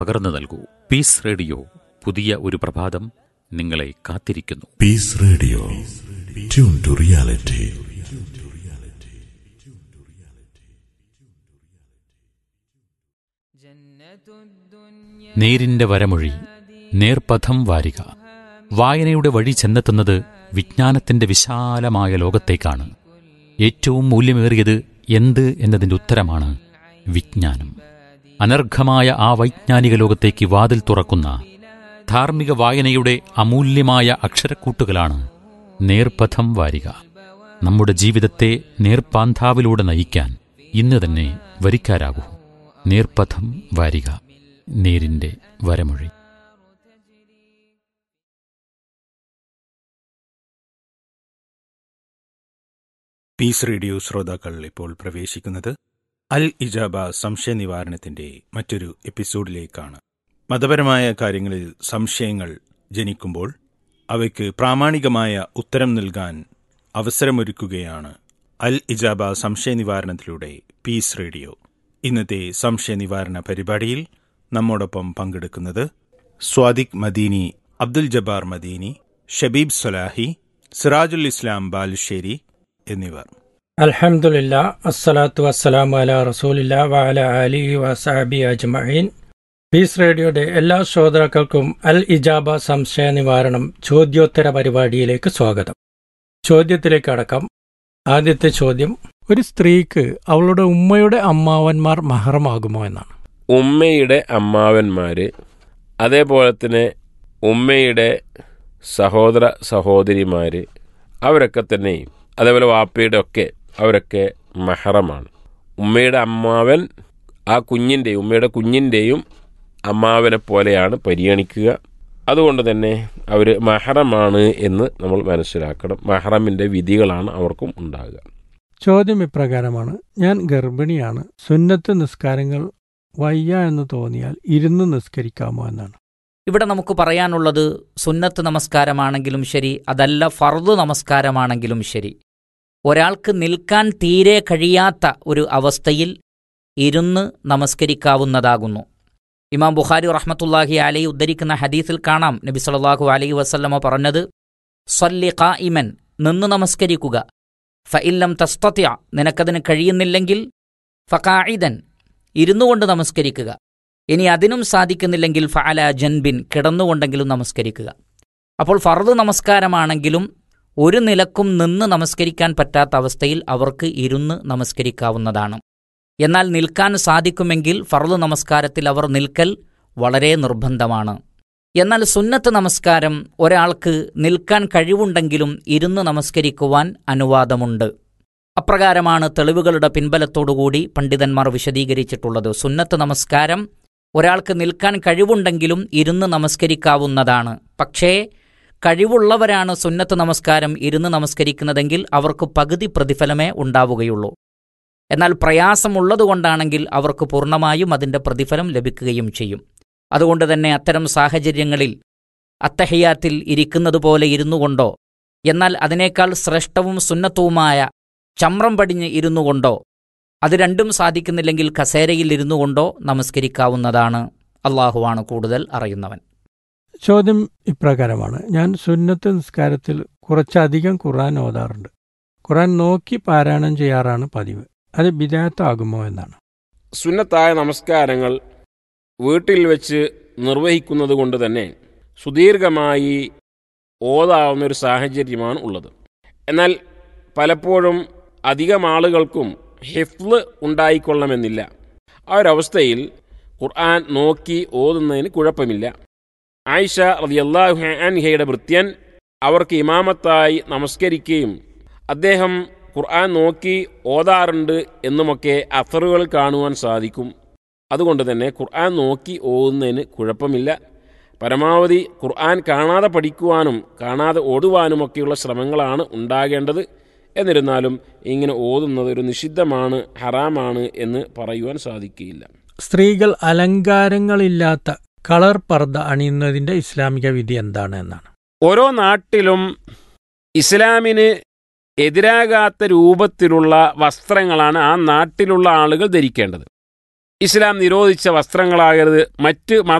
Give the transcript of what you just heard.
പകർന്നു നൽകൂ piece radio പുതിയ ഒരു പ്രഭാതം നിങ്ങളെ കാത്തിരിക്കുന്നു Peace Radio. Tune to reality. നേരിന്റെ വരമൊഴി നേർപഥം വാരിക വായനയുടെ വഴി ചെന്നെത്തുന്നത് വിജ്ഞാനത്തിന്റെ വിശാലമായ ലോകത്തേക്കാണ് ഏറ്റവും മൂല്യമേറിയത് എന്ത് എന്നതിന്റെ ഉത്തരമാണ് വിജ്ഞാനം അനർഘമായ ആ വൈജ്ഞാനിക ലോകത്തേക്ക് വാതിൽ തുറക്കുന്ന ധാർമ്മിക വായനയുടെ അമൂല്യമായ അക്ഷരക്കൂട്ടുകളാണ് നേർപഥം വാരിക നമ്മുടെ ജീവിതത്തെ നേർപ്പാന്താവിലൂടെ നയിക്കാൻ ഇന്ന് തന്നെ വരിക്കാരാകൂ നേർപഥം വാരിക നേരിന്റെ വരമൊഴി പീസ് റേഡിയോ ശ്രോതാക്കൾ ഇപ്പോൾ പ്രവേശിക്കുന്നത് അൽ ഇജാബ സംശയ നിവാരണത്തിന്റെ മറ്റൊരു എപ്പിസോഡിലേക്കാണ് മതപരമായ കാര്യങ്ങളിൽ സംശയങ്ങൾ ജനിക്കുമ്പോൾ അവയ്ക്ക് പ്രാമാണികമായ ഉത്തരം നൽകാൻ അവസരമൊരുക്കുകയാണ് അൽ ഇജാബ സംശയ നിവാരണത്തിലൂടെ പീസ് റേഡിയോ ഇന്നത്തെ സംശയ നിവാരണ പരിപാടിയിൽ നമ്മോടൊപ്പം പങ്കെടുക്കുന്നത് സ്വാദിഖ് മദീനി അബ്ദുൽ ജബ്ബാർ മദീനി ഷബീബ് സൊലാഹി സിറാജുൽ ഇസ്ലാം ബാലുശ്ശേരി എന്നിവർ അൽഹംദുലില്ല അസ്സലാത്തു വസ്സലാമു അല റസൂലില്ല വഅല അലിഹി വസഹബി അജ്മഈൻ പീസ് റേഡിയോയുടെ എല്ലാ ശ്രോതാക്കൾക്കും അൽ ഇജാബ സംശയ നിവാരണം ചോദ്യോത്തര പരിപാടിയിലേക്ക് സ്വാഗതം ചോദ്യത്തിലേക്ക് അടക്കം ആദ്യത്തെ ചോദ്യം ഒരു സ്ത്രീക്ക് അവളുടെ ഉമ്മയുടെ അമ്മാവന്മാർ മഹറമാകുമോ എന്നാണ് ഉമ്മയുടെ അമ്മാവന്മാര് അതേപോലെ തന്നെ ഉമ്മയുടെ സഹോദര സഹോദരിമാര് അവരൊക്കെ തന്നെയും അതേപോലെ വാപ്പയുടെ ഒക്കെ അവരൊക്കെ മഹറമാണ് ഉമ്മയുടെ അമ്മാവൻ ആ കുഞ്ഞിൻ്റെയും ഉമ്മയുടെ കുഞ്ഞിൻ്റെയും അമ്മാവനെ പോലെയാണ് പരിഗണിക്കുക അതുകൊണ്ട് തന്നെ അവർ മഹറമാണ് എന്ന് നമ്മൾ മനസ്സിലാക്കണം മഹറമിൻ്റെ വിധികളാണ് അവർക്കും ഉണ്ടാകുക ചോദ്യം ഇപ്രകാരമാണ് ഞാൻ ഗർഭിണിയാണ് സുന്നത്ത് നിസ്കാരങ്ങൾ വയ്യ എന്ന് തോന്നിയാൽ ഇരുന്ന് നിസ്കരിക്കാമോ എന്നാണ് ഇവിടെ നമുക്ക് പറയാനുള്ളത് സുന്നത്ത് നമസ്കാരമാണെങ്കിലും ശരി അതല്ല ഫർദ് നമസ്കാരമാണെങ്കിലും ശരി ഒരാൾക്ക് നിൽക്കാൻ തീരെ കഴിയാത്ത ഒരു അവസ്ഥയിൽ ഇരുന്ന് നമസ്കരിക്കാവുന്നതാകുന്നു ഇമാം ബുഖാരി റഹ്മത്തുല്ലാഹി അലൈ ഉദ്ധരിക്കുന്ന ഹദീസിൽ കാണാം നബി സല്ലല്ലാഹു അലൈഹി വസല്ലമ പറഞ്ഞത് സല്ലി ഖായിമൻ നിന്ന് നമസ്കരിക്കുക ഫഇല്ലം തസ്തത്യ നിനക്കതിന് കഴിയുന്നില്ലെങ്കിൽ ഫഖായിദൻ ഇരുന്നു കൊണ്ട് നമസ്കരിക്കുക ഇനി അതിനും സാധിക്കുന്നില്ലെങ്കിൽ ഫഅല ജൻബിൻ കിടന്നുകൊണ്ടെങ്കിലും നമസ്കരിക്കുക അപ്പോൾ ഫർദ് നമസ്കാരമാണെങ്കിലും ഒരു നിലക്കും നിന്ന് നമസ്കരിക്കാൻ പറ്റാത്ത അവസ്ഥയിൽ അവർക്ക് ഇരുന്ന് നമസ്കരിക്കാവുന്നതാണ് എന്നാൽ നിൽക്കാൻ സാധിക്കുമെങ്കിൽ ഫർദ് നമസ്കാരത്തിൽ അവർ നിൽക്കൽ വളരെ നിർബന്ധമാണ് എന്നാൽ സുന്നത്ത് നമസ്കാരം ഒരാൾക്ക് നിൽക്കാൻ കഴിവുണ്ടെങ്കിലും ഇരുന്ന് നമസ്കരിക്കുവാൻ അനുവാദമുണ്ട് അപ്രകാരമാണ് തെളിവുകളുടെ പിൻബലത്തോടുകൂടി പണ്ഡിതന്മാർ വിശദീകരിച്ചിട്ടുള്ളത് സുന്നത്ത് നമസ്കാരം ഒരാൾക്ക് നിൽക്കാൻ കഴിവുണ്ടെങ്കിലും ഇരുന്ന് നമസ്കരിക്കാവുന്നതാണ് പക്ഷേ കഴിവുള്ളവരാണ് സുന്നത്ത് നമസ്കാരം ഇരുന്ന് നമസ്കരിക്കുന്നതെങ്കിൽ അവർക്ക് പകുതി പ്രതിഫലമേ ഉണ്ടാവുകയുള്ളൂ എന്നാൽ പ്രയാസമുള്ളതുകൊണ്ടാണെങ്കിൽ അവർക്ക് പൂർണ്ണമായും അതിൻ്റെ പ്രതിഫലം ലഭിക്കുകയും ചെയ്യും അതുകൊണ്ട് തന്നെ അത്തരം സാഹചര്യങ്ങളിൽ അത്തഹയ്യാത്തിൽ ഇരിക്കുന്നത് പോലെ ഇരുന്നു കൊണ്ടോ എന്നാൽ അതിനേക്കാൾ ശ്രേഷ്ഠവും സുന്നത്തവുമായ ചമ്രം പടിഞ്ഞ് ഇരുന്നു കൊണ്ടോ അത് രണ്ടും സാധിക്കുന്നില്ലെങ്കിൽ കസേരയിൽ ഇരുന്നു കൊണ്ടോ നമസ്കരിക്കാവുന്നതാണ് അള്ളാഹുവാണ് കൂടുതൽ അറിയുന്നവൻ ചോദ്യം ഇപ്രകാരമാണ് ഞാൻ സുന്നത്ത് നിസ്കാരത്തിൽ കുറച്ചധികം ഖുർആൻ ഓതാറുണ്ട് ഖുർആൻ നോക്കി പാരായണം ചെയ്യാറാണ് പതിവ് അത് ബിദാത്താകുമോ എന്നാണ് സുന്നത്തായ നമസ്കാരങ്ങൾ വീട്ടിൽ വെച്ച് നിർവഹിക്കുന്നത് കൊണ്ട് തന്നെ സുദീർഘമായി ഓതാവുന്ന ഒരു സാഹചര്യമാണ് ഉള്ളത് എന്നാൽ പലപ്പോഴും അധികം ആളുകൾക്കും ഹിഫ്ല് ഉണ്ടായിക്കൊള്ളണമെന്നില്ല ആ ഒരവസ്ഥയിൽ ഖുർആൻ നോക്കി ഓതുന്നതിന് കുഴപ്പമില്ല ആയിഷ റളിയല്ലാഹു അൻഹയുടെ ഭൃത്യൻ അവർക്ക് ഇമാമത്തായി നമസ്കരിക്കുകയും അദ്ദേഹം ഖുർആൻ നോക്കി ഓതാറുണ്ട് എന്നുമൊക്കെ അഫറുകൾ കാണുവാൻ സാധിക്കും അതുകൊണ്ട് തന്നെ ഖുർആൻ നോക്കി ഓതുന്നതിന് കുഴപ്പമില്ല പരമാവധി ഖുർആൻ കാണാതെ പഠിക്കുവാനും കാണാതെ ഓടുവാനുമൊക്കെയുള്ള ശ്രമങ്ങളാണ് ഉണ്ടാകേണ്ടത് എന്നിരുന്നാലും ഇങ്ങനെ ഓതുന്നത് ഒരു നിഷിദ്ധമാണ് ഹറാമാണ് എന്ന് പറയുവാൻ സാധിക്കുകയില്ല സ്ത്രീകൾ അലങ്കാരങ്ങളില്ലാത്ത കളർ പർദ്ദ അണിയുന്നതിന്റെ ഇസ്ലാമിക വിധി എന്താണ് എന്നാണ് ഓരോ നാട്ടിലും ഇസ്ലാമിന് എതിരാകാത്ത രൂപത്തിലുള്ള വസ്ത്രങ്ങളാണ് ആ നാട്ടിലുള്ള ആളുകൾ ധരിക്കേണ്ടത് ഇസ്ലാം നിരോധിച്ച വസ്ത്രങ്ങളാകരുത് മറ്റ്